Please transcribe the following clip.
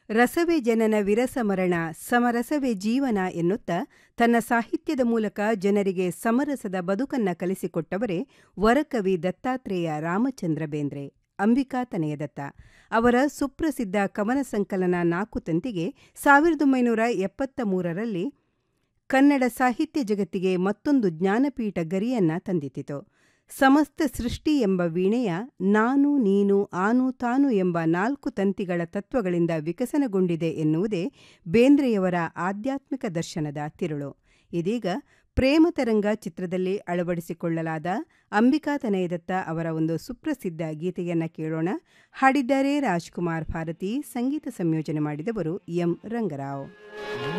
ರಸವೇ ಜನನ ವಿರಸ ಮರಣ ಸಮರಸವೇ ಜೀವನ ಎನ್ನುತ್ತಾ ತನ್ನ ಸಾಹಿತ್ಯದ ಮೂಲಕ ಜನರಿಗೆ ಸಮರಸದ ಬದುಕನ್ನ ಕಲಿಸಿಕೊಟ್ಟವರೇ ವರಕವಿ ದತ್ತಾತ್ರೇಯ ರಾಮಚಂದ್ರ ಬೇಂದ್ರೆ ಅಂಬಿಕಾ ತನಯದತ್ತ ಅವರ ಸುಪ್ರಸಿದ್ಧ ಕವನ ಸಂಕಲನ ನಾಲ್ಕು ತಂತಿಗೆ ಸಾವಿರದ ಒಂಬೈನೂರ ಎಪ್ಪತ್ತ ಮೂರರಲ್ಲಿ ಕನ್ನಡ ಸಾಹಿತ್ಯ ಜಗತ್ತಿಗೆ ಮತ್ತೊಂದು ಜ್ಞಾನಪೀಠ ಗರಿಯನ್ನ ತಂದಿತಿತು ಸಮಸ್ತ ಸೃಷ್ಟಿ ಎಂಬ ವೀಣೆಯ ನಾನು ನೀನು ಆನು ತಾನು ಎಂಬ ನಾಲ್ಕು ತಂತಿಗಳ ತತ್ವಗಳಿಂದ ವಿಕಸನಗೊಂಡಿದೆ ಎನ್ನುವುದೇ ಬೇಂದ್ರೆಯವರ ಆಧ್ಯಾತ್ಮಿಕ ದರ್ಶನದ ತಿರುಳು ಇದೀಗ ಪ್ರೇಮತರಂಗ ಚಿತ್ರದಲ್ಲಿ ಅಳವಡಿಸಿಕೊಳ್ಳಲಾದ ಅಂಬಿಕಾ ತನಯದತ್ತ ಅವರ ಒಂದು ಸುಪ್ರಸಿದ್ಧ ಗೀತೆಯನ್ನ ಕೇಳೋಣ ಹಾಡಿದ್ದಾರೆ ರಾಜ್ಕುಮಾರ್ ಭಾರತಿ ಸಂಗೀತ ಸಂಯೋಜನೆ ಮಾಡಿದವರು ಎಂ ರಂಗರಾವ್